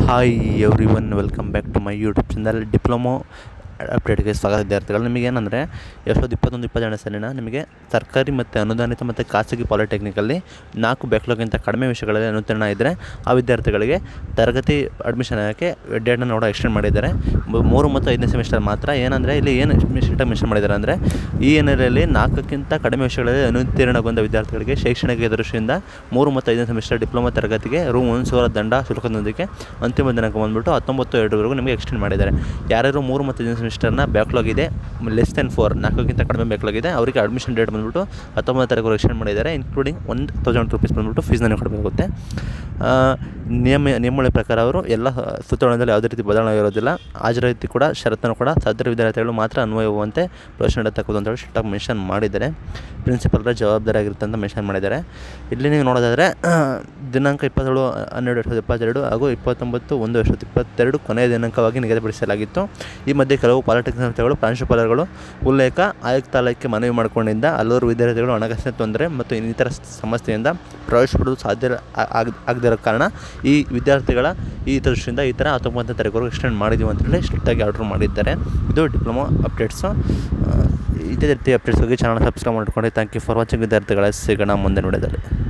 hi everyone welcome back to my YouTube channel diploma ಅಪ್ಡೇಟ್ಗೆ ಸ್ವಾಗತ ವಿದ್ಯಾರ್ಥಿಗಳು ನಿಮಗೆ ಏನಂದರೆ ಎರಡು ಸಾವಿರದ ಇಪ್ಪತ್ತೊಂದು ಇಪ್ಪತ್ತೆರಡನೇ ಸಾಲಿನ ನಿಮಗೆ ಸರ್ಕಾರಿ ಮತ್ತು ಅನುದಾನಿತ ಮತ್ತು ಖಾಸಗಿ ಪಾಲಿಟೆಕ್ನಿಕಲ್ಲಿ ನಾಲ್ಕು ಬ್ಯಾಕ್ಲಾಗಿಂತ ಕಡಿಮೆ ವಿಷಯಗಳಲ್ಲಿ ಅನುತ್ತೀರ್ಣ ಇದ್ದರೆ ಆ ವಿದ್ಯಾರ್ಥಿಗಳಿಗೆ ತರಗತಿ ಅಡ್ಮಿಷನ್ ಆಗೋಕ್ಕೆ ಡೇಟ್ನ ನೋಡ ಎಕ್ಸ್ಟೆಂಡ್ ಮಾಡಿದ್ದಾರೆ ಮೂ- ಮೂರು ಮತ್ತು ಐದನೇ ಸೆಮಿಸ್ಟರ್ ಮಾತ್ರ ಏನಂದರೆ ಇಲ್ಲಿ ಏನು ಸ್ಟ್ರಿಕ್ಟಾಗಿ ಮೆನ್ಷನ್ ಮಾಡಿದ್ದಾರೆ ಅಂದರೆ ಈ ಎನ್ನಲ್ಲಿ ನಾಲ್ಕಕ್ಕಿಂತ ಕಡಿಮೆ ವಿಷಯಗಳಲ್ಲಿ ಅನುತ್ತೀರ್ಣಗೊಂಡ ವಿದ್ಯಾರ್ಥಿಗಳಿಗೆ ಶೈಕ್ಷಣಿಕ ದೃಷ್ಟಿಯಿಂದ ಮೂರು ಮತ್ತು ಐದನೇ ಸೆಮಿಸ್ಟರ್ ಡಿಪ್ಲೊಮಾ ತರಗತಿಗೆ ರೂ ಒಂದು ಸಾವಿರ ದಂಡ ಶುಲ್ಕದೊಂದಿಗೆ ಅಂತಿಮ ದಿನಾಂಕ ಬಂದುಬಿಟ್ಟು ಹತ್ತೊಂಬತ್ತು ಎರಡರವರೆಗೂ ನಿಮಗೆ ಎಕ್ಸ್ಟೆಂಡ್ ಮಾಡಿದ್ದಾರೆ ಯಾರ್ಯಾರು ಮೂರು ಮತ್ತು ಐದನೇ ಸೆಮಿಸ್ಟರ್ನ ಬ್ಯಾಕ್ಲಾಗ್ ಇದೆ ಲೆಸ್ ದೆನ್ ಫೋರ್ ನಾಲ್ಕಕ್ಕಿಂತ ಕಡಿಮೆ ಬ್ಯಾಕ್ಲಾಗ್ ಇದೆ ಅವರಿಗೆ ಅಡ್ಮಿಷನ್ ಡೇಟ್ ಬಂದುಬಿಟ್ಟು ಹತ್ತೊಂಬತ್ತು ತಾರೀಕು ಎಕ್ಸ್ಟೆಂಡ್ ಮಾಡಿದ್ದಾರೆ ಇನ್ಕ್ಲೂಡಿಂಗ್ ಒಂದು ತೌಸಂಡ್ ರುಪೀಸ್ ಬಂದುಬಿಟ್ಟು ಫೀಸ್ನ ಕೊಡಬೇಕಾಗುತ್ತೆ ಆ, ನಿಯಮ ನಿಯಮಗಳ ಪ್ರಕಾರ ಅವರು ಎಲ್ಲ ಸುತ್ತೋಳದಲ್ಲಿ ಯಾವುದೇ ರೀತಿ ಬದಲಾವಣೆ ಇರೋದಿಲ್ಲ ಹಾಜರಾತಿ ಕೂಡ ಷರತ್ತನ್ನು ಕೂಡ ಸದರ ವಿದ್ಯಾರ್ಥಿಗಳು ಮಾತ್ರ ಅನ್ವಯವಾಗುವಂತೆ ಪ್ರವೇಶ ನೀಡತಕ್ಕದ್ದು ಅಂತೇಳಿ ಸ್ಟ್ರಿಕ್ಟಾಗಿ ಮೆನ್ಷನ್ ಮಾಡಿದ್ದಾರೆ ಪ್ರಿನ್ಸಿಪಲ್ರ ಜವಾಬ್ದಾರಿ ಆಗಿರುತ್ತೆ ಅಂತ ಮೆನ್ಷನ್ ಮಾಡಿದ್ದಾರೆ ಇಲ್ಲಿ ನೀವು ನೋಡೋದಾದರೆ ದಿನಾಂಕ ಇಪ್ಪತ್ತೇಳು ಹನ್ನೆರಡು ಎರಡು ಸಾವಿರದ ಇಪ್ಪತ್ತೆರಡು ಹಾಗೂ ಇಪ್ಪತ್ತೊಂಬತ್ತು ಒಂದು ಎರಡು ಸಾವಿರದ ಇಪ್ಪತ್ತೆರಡು ಕೊನೆಯ ದಿನಾಂಕವಾಗಿ ನಿಗದಿಪಡಿಸಲಾಗಿತ್ತು ಈ ಮಧ್ಯೆ ಕೆಲವು ಪಾಲಿಟೆಕ್ನಿಕ್ ಸಂಸ್ಥೆಗಳು ಪ್ರಾಂಶುಪಾಲರುಗಳು ಉಲ್ಲೇಖ ಆಯುಕ್ತಾಲಯಕ್ಕೆ ಮನವಿ ಮಾಡಿಕೊಂಡಿದ್ದ ಹಲವಾರು ವಿದ್ಯಾರ್ಥಿಗಳು ಹಣಕಾಸಿನ ತೊಂದರೆ ಮತ್ತು ಇನ್ನಿತರ ಸಮಸ್ಯೆಯಿಂದ ಪ್ರವೇಶ ಪಡೆದು ಸಾಧ್ಯ ಆಗ ಆಗದಿರೋ ಕಾರಣ ಈ ವಿದ್ಯಾರ್ಥಿಗಳ ಈ ದೃಷ್ಟಿಯಿಂದ ಈ ಥರ ಹತ್ತೊಂಬತ್ತನೇ ತಾರೀಕು ಎಕ್ಸ್ಟೆಂಡ್ ಮಾಡಿದ್ದೀವಿ ಅಂತೇಳಿ ಸ್ಟ್ರಿಕ್ಟಾಗಿ ಆರ್ಡ್ರ್ ಮಾಡಿದ್ದಾರೆ ಇದು ಡಿಪ್ಲೊಮಾ ಅಪ್ಡೇಟ್ಸು ಇದೇ ರೀತಿ ಅಪ್ಡೇಟ್ಸ್ಗಾಗಿ ಚಾನಲ್ ಸಬ್ಸ್ಕ್ರೈಬ್ ಮಾಡ್ಕೊಂಡು ಥ್ಯಾಂಕ್ ಯು ಫಾರ್ ವಾಚಿಂಗ್ ವಿದ್ಯಾರ್ಥಿಗಳ ಸಿಗೋಣ ಮುಂದೆ ನೋಡಿದಲ್ಲಿ